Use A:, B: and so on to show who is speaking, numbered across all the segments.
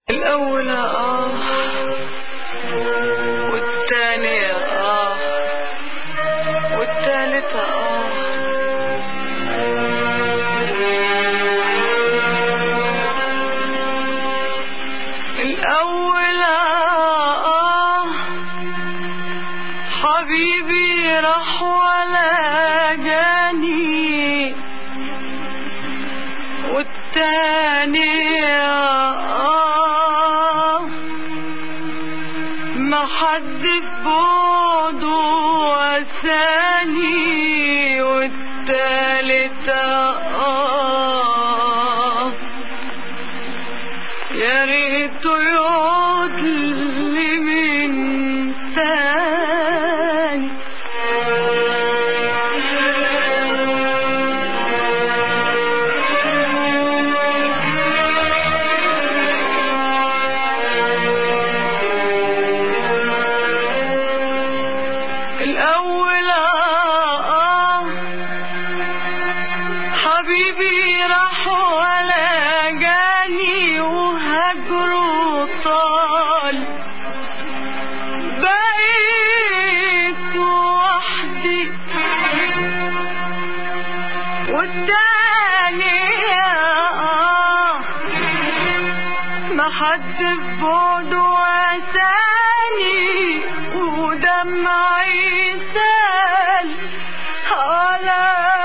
A: الأول آه والتاني آه والتالت آه الأول آه حبيبي راح ولا جاني والتاني آه ما حد ببعده وساني والتالت آه يا ريته يقعد لي من تاني الأول آه حبيبي راح ولا جاني وهجره طال بقيت وحدي والتاني آه ما حد في بعده وساني ودمعي سال على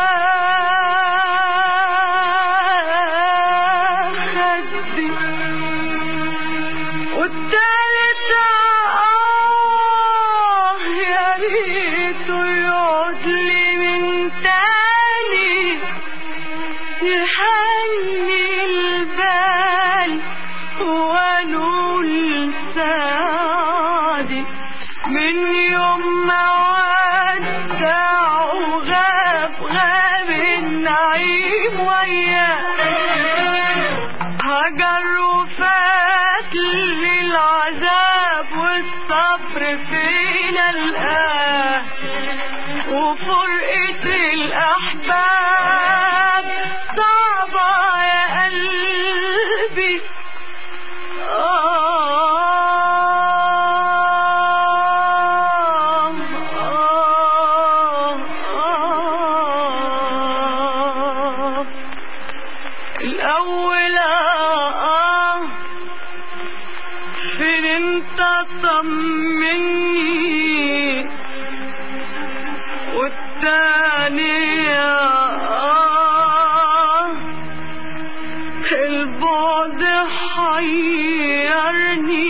A: خدي والتالت آه يا ريته يقعد لي من تاني يحني البال ونول سعدي من يوم ما ودع وغاب غاب النعيم وياه هجر وفات لي العذاب والصبر فينا الآن وفرقة الأحباب صعبة يا قلبي آه آه آه الأول آه فين انت طمني والتاني آه البعد حيرني